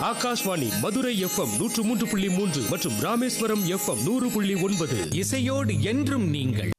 Akashvani Madurai FM நூற்று மூன்று புள்ளி மூன்று மற்றும் ராமேஸ்வரம் எஃப்எம் நூறு புள்ளி ஒன்பது இசையோடு என்றும் நீங்கள்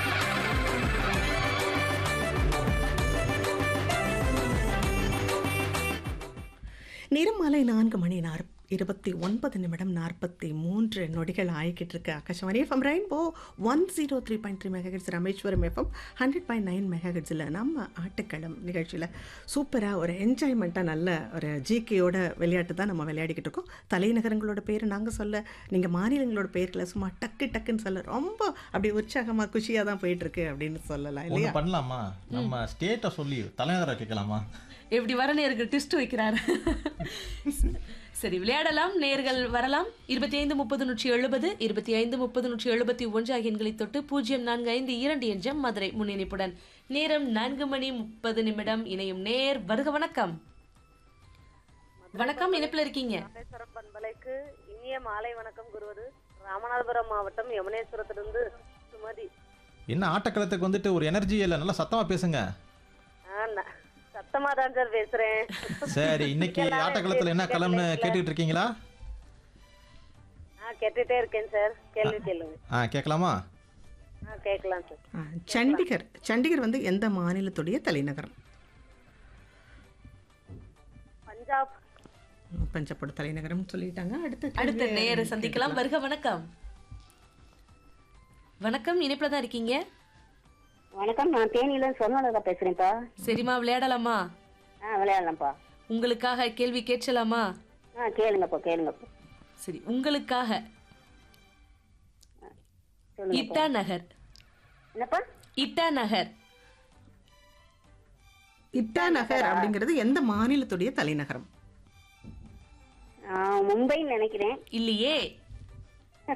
நேரம் மாலை நான்கு மணி நாற் இருபத்தி ஒன்பது நிமிடம் நாற்பத்தி மூன்று நொடிகள் ஆகிக்கிட்டு இருக்கு Akashvani FM Rainbow one zero three point three megahertz Rameswaram FM hundred point nine மெகாஹெட்ஸில் நம்ம ஆட்டுக்களம் நிகழ்ச்சியில் சூப்பராக ஒரு என்ஜாய்மெண்ட்டாக நல்ல ஒரு ஜிகேயோட விளையாட்டு தான் நம்ம விளையாடிக்கிட்டு இருக்கோம் தலைநகரங்களோட பேர் நாங்கள் சொல்ல நீங்கள் மாநிலங்களோட பேர்களை சும்மா டக்கு டக்குன்னு சொல்ல ரொம்ப அப்படி உற்சாகமாக குஷியாக தான் போயிட்டுருக்கு அப்படின்னு சொல்லலாம் ஒண்ணு இல்லையா பண்ணலாமா நம்ம ஸ்டேட்டை சொல்லி தலைநகரை கேட்கலாமா எப்படி வர நேர்கள் டிஸ்ட் வைக்கிறாரு சரி விளையாடலாம் நேர்கள் வரலாம் இருபத்தி ஐந்து முப்பது நூற்றி எழுபது இருபத்தி ஐந்து முப்பது நூற்றி எழுபத்தி ஒன்று ஆகிய எண்களை தொட்டு பூஜ்ஜியம் நான்கு ஐந்து இரண்டு என்ற மதுரை முன்னிணைப்புடன் நேரம் நான்கு மணி முப்பது நிமிடம் இணையும் நேர் வருக வணக்கம் வணக்கம் இணைப்புல இருக்கீங்க ராமேஸ்வரம் பண்பலைக்கு இனிய மாலை வணக்கம் கூறுவது ராமநாதபுரம் மாவட்டம் யமுனேஸ்வரத்திலிருந்து சுமதி என்ன ஆட்டக்களத்துக்கு வந்துட்டு ஒரு எனர்ஜி இல்லை நல்லா சத்தமா பேசுங்க ஆ, ந- சத்தமா தான் சார் பேசுறேன் சரி இன்னைக்கு ஆட்டக்களத்துல என்ன களம்னு கேட்டுக்கிட்டு இருக்கீங்களா ஆ கேட்டுட்டே இருக்கேன் சார் கேள்வி கேளுங்க ஆ கேட்கலாமா ஆ கேட்கலாம் சார் ஆ, சண்டிகர் சண்டிகர் வந்து எந்த மாநிலத்துடைய தலைநகரம் பஞ்சாப் ம், பஞ்சப்படு தலைநகரம் சொல்லிட்டாங்க அடுத்த அடுத்த கேள்வி நேர சந்திக்கலாம் வருக வணக்கம் வணக்கம் இணைப்புல தான் இருக்கீங்க வணக்கம் நான் தேனியில சொன்னதா பேசுறேன்ப்பா சரிம்மா விளையாடலாமா ஆ விளையாடலாம்ப்பா உங்களுக்காக கேள்வி கேட்கலாமா ஆ கேளுங்கப்பா கேளுங்கப்பா சரி உங்களுக்காக சொல்லுங்க இட்டா நகர் என்னப்பா இட்டா நகர் இட்டா நகர் அப்படிங்கிறது எந்த மாநிலத்துடைய தலைநகரம் ஆ, மும்பைன்னு நினைக்கிறேன் இல்லையே